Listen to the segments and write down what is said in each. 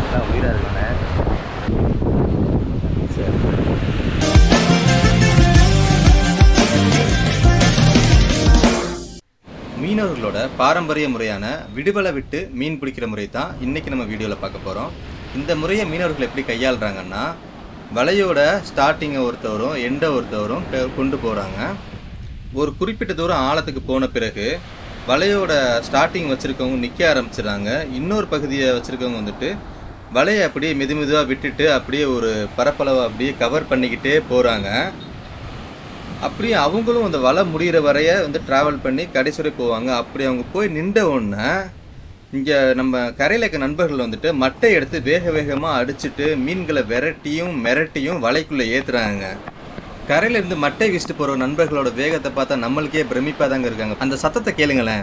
எல்லாம் உயிராக இருக்கானே சரி மீனவர்களோட பாரம்பரிய முறையான விடுவலை விட்டு மீன் பிடிக்கிற முறை தான் இன்னைக்கு நம்ம வீடியோவில் பார்க்க போகிறோம் இந்த முறையை மீனவர்கள் எப்படி கையாளுறாங்கன்னா வலையோட ஸ்டார்டிங்கை ஒருத்தவரும் எண்டை ஒருத்தவரும் க- கொண்டு போகிறாங்க ஒரு குறிப்பிட்ட தூரம் ஆழத்துக்கு போன பிறகு வலையோட ஸ்டார்டிங் வச்சுருக்கவங்க நிற்க ஆரம்பிச்சிடுறாங்க இன்னொரு பகுதியை வச்சுருக்கவங்க வந்துட்டு வலையை அப்படியே மெது மெதுவாக விட்டுட்டு அப்படியே ஒரு பரப்பளவை அப்படியே கவர் பண்ணிக்கிட்டே போகிறாங்க அப்படியே அவங்களும் அந்த வலை முடிகிற வரைய வந்து ட்ராவல் பண்ணி கடைசி வரை போவாங்க அப்படி அவங்க போய் நின்ற உடனே இங்கே நம்ம கரையில் இருக்க நண்பர்கள் வந்துட்டு மட்டை எடுத்து வேக வேகமாக அடிச்சிட்டு மீன்களை விரட்டியும் மிரட்டியும் வலைக்குள்ளே ஏற்றுறாங்க கரையில இருந்து மட்டை வீசிட்டு போகிற நண்பர்களோட வேகத்தை பார்த்தா நம்மளுக்கே பிரமிப்பாக தாங்க இருக்காங்க அந்த சத்தத்தை கேளுங்களேன்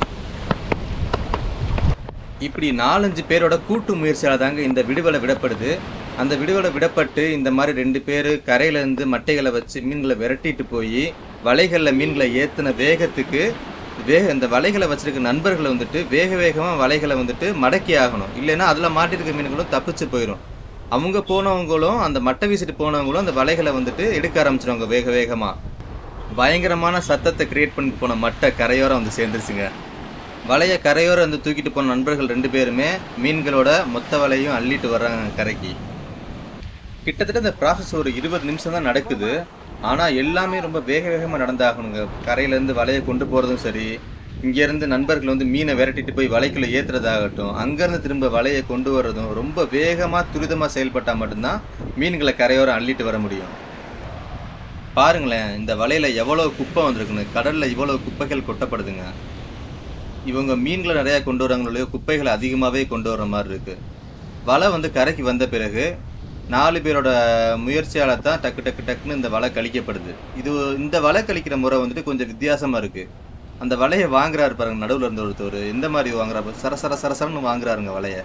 இப்படி நாலஞ்சு பேரோட கூட்டு முயற்சியால் தாங்க இந்த விடுவலை விடப்படுது அந்த விடுவலை விடப்பட்டு இந்த மாதிரி ரெண்டு பேர் கரையிலேருந்து மட்டைகளை வச்சு மீன்களை விரட்டிட்டு போய் வலைகளில் மீன்களை ஏற்றின வேகத்துக்கு வேக இந்த வலைகளை வச்சிருக்க நண்பர்களை வந்துட்டு வேக வேகமாக வலைகளை வந்துட்டு மடக்கி ஆகணும் இல்லைன்னா அதில் மாட்டிருக்க மீன்களும் தப்பிச்சு போயிடும் அவங்க போனவங்களும் அந்த மட்டை வீசிட்டு போனவங்களும் அந்த வலைகளை வந்துட்டு எடுக்க ஆரம்பிச்சிடுவாங்க வேக வேகமாக பயங்கரமான சத்தத்தை கிரியேட் பண்ணி போன மட்டை கரையோரம் வந்து சேர்ந்துருச்சுங்க வலையை கரையோரம் வந்து தூக்கிட்டு போன நண்பர்கள் ரெண்டு பேருமே மீன்களோட மொத்த வலையும் அள்ளிட்டு வர்றாங்க கரைக்கு கிட்டத்தட்ட இந்த ப்ராசஸ் ஒரு இருபது நிமிஷம் தான் நடக்குது ஆனால் எல்லாமே ரொம்ப வேக வேகமாக நடந்தாகணுங்க கரையிலேருந்து வலையை கொண்டு போகிறதும் சரி இங்கேருந்து நண்பர்கள் வந்து மீனை விரட்டிட்டு போய் வலைக்குள்ளே ஏற்றுறதாகட்டும் அங்கேருந்து திரும்ப வலையை கொண்டு வர்றதும் ரொம்ப வேகமாக துரிதமாக செயல்பட்டால் மட்டும்தான் மீன்களை கரையோரம் அள்ளிட்டு வர முடியும் பாருங்களேன் இந்த வலையில் எவ்வளோ குப்பை வந்திருக்குன்னு கடலில் இவ்வளோ குப்பைகள் கொட்டப்படுதுங்க இவங்க மீன்களை நிறையா கொண்டு வராங்களோ குப்பைகளை அதிகமாகவே கொண்டு வர மாதிரி இருக்கு வலை வந்து கரைக்கு வந்த பிறகு நாலு பேரோட முயற்சியால தான் டக்கு டக்கு டக்குன்னு இந்த வலை கழிக்கப்படுது இது இந்த வலை கழிக்கிற முறை வந்துட்டு கொஞ்சம் வித்தியாசமா இருக்கு அந்த வலையை வாங்குறாரு பாருங்க நடுவில் இருந்த ஒருத்தர் எந்த மாதிரி வாங்குறாரு சர சர சரசரன்னு வாங்குறாருங்க வலையை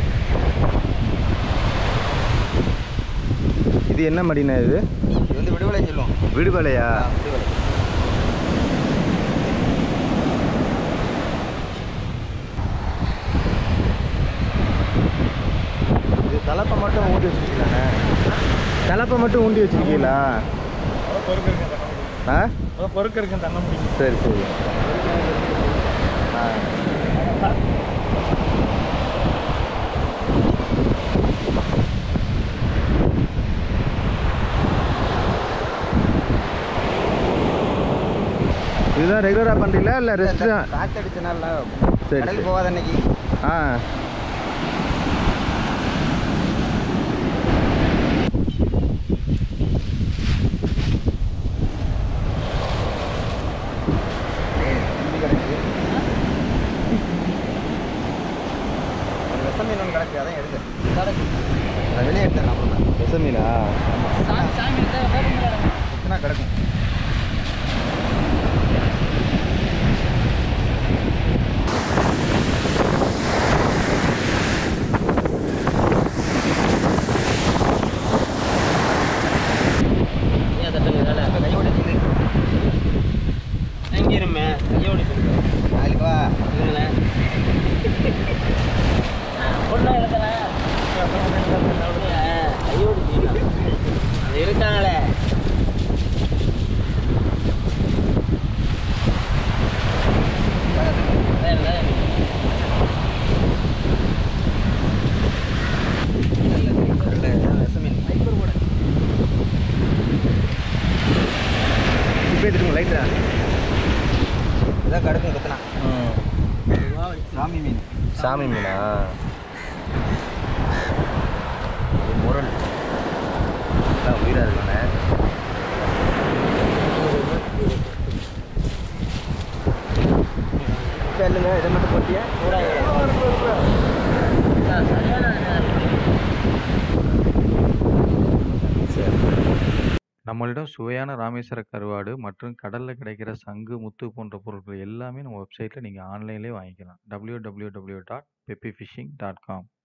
இது என்ன மடினா இது இது வந்து விடுதலை சொல்லுவோம் விடுவலையா விடுதலை இது தலைப்பை மட்டும் ஊண்டி வச்சிருக்கீங்களாண்ணே தலைப்பை மட்டும் ஊண்டி வச்சிருக்கீங்களா பொறுக்கு இருக்கு தண்ணை முடியும் ஆ பொறுக்கு இருக்கு தண்ணை முடியும் சரி சரி ஆ இதுதான் ரெகுலராக பண்ணுறீங்களா இல்லை ரெஸ்ட் தான் காற்று அடிச்சனால சரி, கடல் சரி. போகாத அன்னைக்கு ஆ தம்பி கிடக்கு ஒரு விஷ மீன் ஒன்று கிடக்கு அதான் எடுத்து அதை வெளியே எடுத்துடலாம் அப்புறம் விசமீனா சுத்தினா கிடக்கும் கையோட நாளைக்கு வா இருக்காங்களே விஷ மீன் இப்போ எடுத்துக்கோங்க லைட்டா இதான் கிடக்கும் குத்துனா சாமி மீன் சாமி மீனா அது முரல் எல்லாம் உயிராக இருக்கானே இல்லைங்க இதை மட்டும் போட்டியா நம்மளிடம் சுவையான ராமேஸ்வர கருவாடு மற்றும் கடலில் கிடைக்கிற சங்கு முத்து போன்ற பொருட்கள் எல்லாமே நம்ம வெப்சைட்டில் நீங்கள் ஆன்லைன்லேயே வாங்கிக்கலாம் www.peppyfishing.com